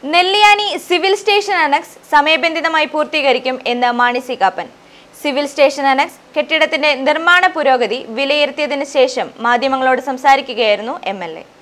നെല്ലിയാനി civil station annexe സമയബന്ധിതമായി പൂർത്തീകരിക്കും എന്ന് Mani C Kappan civil station annex കെട്ടിടത്തിന്റെ നിർമ്മാണ പുരോഗതി വിലയിരുത്തിയതിനു ശേഷം മാധ്യമങ്ങളോട് സംസാരിക്കുകയായിരുന്നു എം എൽ എ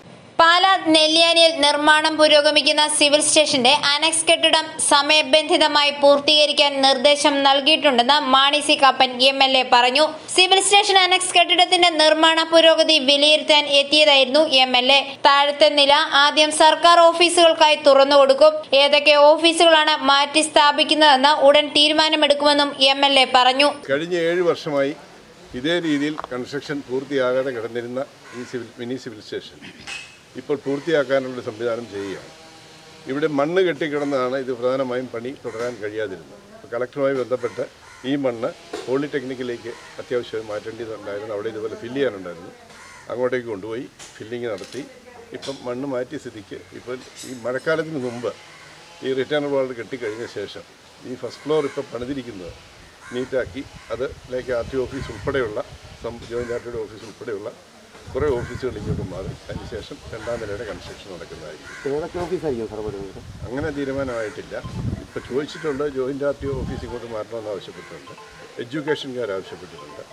പാല നെല്ലിയാനിയിൽ നിർമ്മാണം പുരോഗമിക്കുന്ന സിവിൽ സ്റ്റേഷന്റെ അനക്സ് കെട്ടിടം സമയബന്ധിതമായി പൂർത്തീകരിക്കാൻ നിർദ്ദേശം നൽകിയിട്ടുണ്ടെന്ന് Mani C Kappan M L A പറഞ്ഞു സിവിൽ സ്റ്റേഷൻ അനക്സ് കെട്ടിടത്തിന്റെ നിർമ്മാണ പുരോഗതി വിലയിരുത്താൻ എത്തിയതായിരുന്നു എം എൽ എ താഴത്തെ നില ആദ്യം സർക്കാർ ഓഫീസുകൾക്കായി തുറന്നു കൊടുക്കും ഏതൊക്കെ ഓഫീസുകളാണ് മാറ്റി സ്ഥാപിക്കുന്നതെന്ന് ഉടൻ തീരുമാനമെടുക്കുമെന്നും എം എൽ എ പറഞ്ഞു കഴിഞ്ഞ ഏഴ് വർഷമായി ഇതേ രീതിയിൽ കൺസ്ട്രക്ഷൻ പൂർത്തിയാകാതെ കിടന്നിരുന്ന ഈ സിവിൽ മിനി സിവിൽ സ്റ്റേഷൻ ഇപ്പോൾ പൂർത്തിയാക്കാനുള്ള സംവിധാനം ചെയ്യുകയാണ് ഇവിടെ മണ്ണ് കെട്ടിക്കിടന്നാണ് ഇത് പ്രധാനമായും പണി തുടരാൻ കഴിയാതിരുന്നത് അപ്പോൾ കളക്ടറുമായി ബന്ധപ്പെട്ട് ഈ മണ്ണ് പോളിടെക്നിക്കിലേക്ക് അത്യാവശ്യമായി മാറ്റേണ്ടതുണ്ടായിരുന്നു അവിടെ ഇതുപോലെ ഫില്ല് ചെയ്യാനുണ്ടായിരുന്നു അങ്ങോട്ടേക്ക് കൊണ്ടുപോയി ഫില്ലിങ് നടത്തി ഇപ്പം മണ്ണ് മാറ്റിയ സ്ഥിതിക്ക് ഇപ്പോൾ ഈ മഴക്കാലത്തിന് മുമ്പ് ഈ റിട്ടേൺ വാൾഡ് കെട്ടിക്കഴിഞ്ഞ ശേഷം ഈ ഫസ്റ്റ് ഫ്ലോർ ഇപ്പോൾ പണിതിരിക്കുന്നത് നീറ്റാക്കി അതിലേക്ക് ആർ ടി ഓഫീസ് ഉൾപ്പെടെയുള്ള some joint R T office ഉൾപ്പെടെയുള്ള കുറേ ഓഫീസുകൾ ഇങ്ങോട്ട് മാറി അതിനുശേഷം രണ്ടാം നിലയുടെ കൺസ്ട്രക്ഷൻ നടക്കുന്നതായിരിക്കും ഏതൊക്കെ ഓഫീസായിരിക്കും സാർ വരുന്നത് അങ്ങനെ തീരുമാനമായിട്ടില്ല ഇപ്പോൾ ചോദിച്ചിട്ടുണ്ട് ജോയിൻ്റ് ആർ ടി ഓഫീസ് ഇങ്ങോട്ട് മാറ്റണമെന്ന് ആവശ്യപ്പെട്ടിട്ടുണ്ട് എഡ്യൂക്കേഷൻകാർ ആവശ്യപ്പെട്ടിട്ടുണ്ട്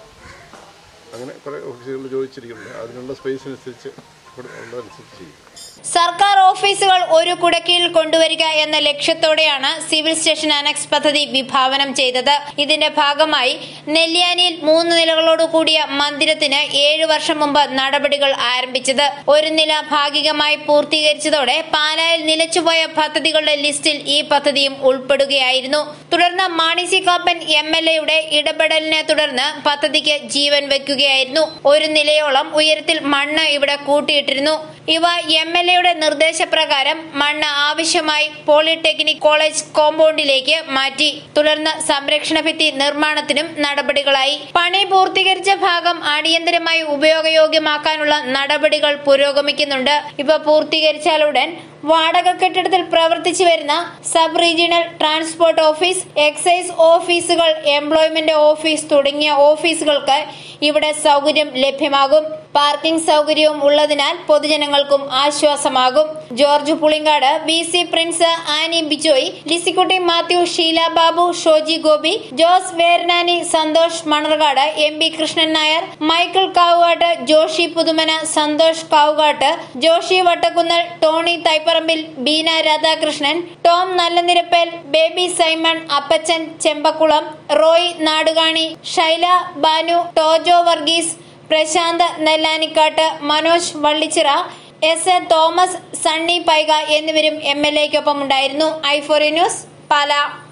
അങ്ങനെ കുറേ ഓഫീസുകൾ ചോദിച്ചിരിക്കുന്നുണ്ട് അതിനുള്ള സ്പേസിനനുസരിച്ച് ഉള്ളതനുസരിച്ച് ചെയ്യും സർക്കാർ ഓഫീസുകൾ ഒരു കുടക്കീഴിൽ കൊണ്ടുവരിക എന്ന ലക്ഷ്യത്തോടെയാണ് സിവിൽ സ്റ്റേഷൻ അനക്സ് പദ്ധതി വിഭാവനം ചെയ്തത് ഇതിന്റെ ഭാഗമായി നെല്ലിയാനിയിൽ മൂന്ന് നിലകളോട് കൂടിയ മന്ദിരത്തിന് ഏഴു വർഷം മുമ്പ് നടപടികൾ ആരംഭിച്ചത് ഒരു നില ഭാഗികമായി പൂർത്തീകരിച്ചതോടെ പാലായിൽ നിലച്ചുപോയ പദ്ധതികളുടെ ലിസ്റ്റിൽ ഈ പദ്ധതിയും ഉൾപ്പെടുകയായിരുന്നു തുടർന്ന് Mani C Kappan M L എയുടെ ഇടപെടലിനെ തുടർന്ന് പദ്ധതിക്ക് ജീവൻ വെക്കുകയായിരുന്നു ഒരു നിലയോളം ഉയരത്തിൽ മണ്ണ് ഇവിടെ കൂട്ടിയിട്ടിരുന്നു ഇവ എം എൽ എയുടെ നിർദ്ദേശപ്രകാരം മണ്ണ് ആവശ്യമായി പോളിടെക്നിക് കോളേജ് കോമ്പൗണ്ടിലേക്ക് മാറ്റി തുടർന്ന് സംരക്ഷണ ഭിത്തി നിർമ്മാണത്തിനും നടപടികളായി പണി പൂർത്തീകരിച്ച ഭാഗം അടിയന്തരമായി ഉപയോഗയോഗ്യമാക്കാനുള്ള നടപടികൾ പുരോഗമിക്കുന്നുണ്ട് ഇവ പൂർത്തീകരിച്ചാലുടൻ വാടക കെട്ടിടത്തിൽ പ്രവർത്തിച്ചു വരുന്ന sub regional transport office excise ഓഫീസുകൾ എംപ്ലോയ്മെന്റ് ഓഫീസ് തുടങ്ങിയ ഓഫീസുകൾക്ക് ഇവിടെ സൗകര്യം ലഭ്യമാകും പാർക്കിംഗ് സൗകര്യവും ഉള്ളതിനാൽ പൊതുജനങ്ങൾക്കും ആശ്വാസമാകും George Pulinkad V C Prince Annie Bijoy Lisykutty Mathew Sheela Babu Shoji Gopi Jose Vernani Santhosh Manarcad M P Krishnan Nair Michael Kavukatt Joshy Puthumana Santhosh Kavukatt Joshy Vattakunnel Tony Thaiparambil Beena Radhakrishnan Tom Nallanirappel Baby Simon Appachan Chembakulam Roy Nadukani Shaila Banu Tojo Varghese Prasanth Nellanikkatt Manoj Vallichira S A Thomas Sunny Paika എന്നിവരും എം എൽ എക്കൊപ്പം ഉണ്ടായിരുന്നു ഐഫോറി ന്യൂസ് പാല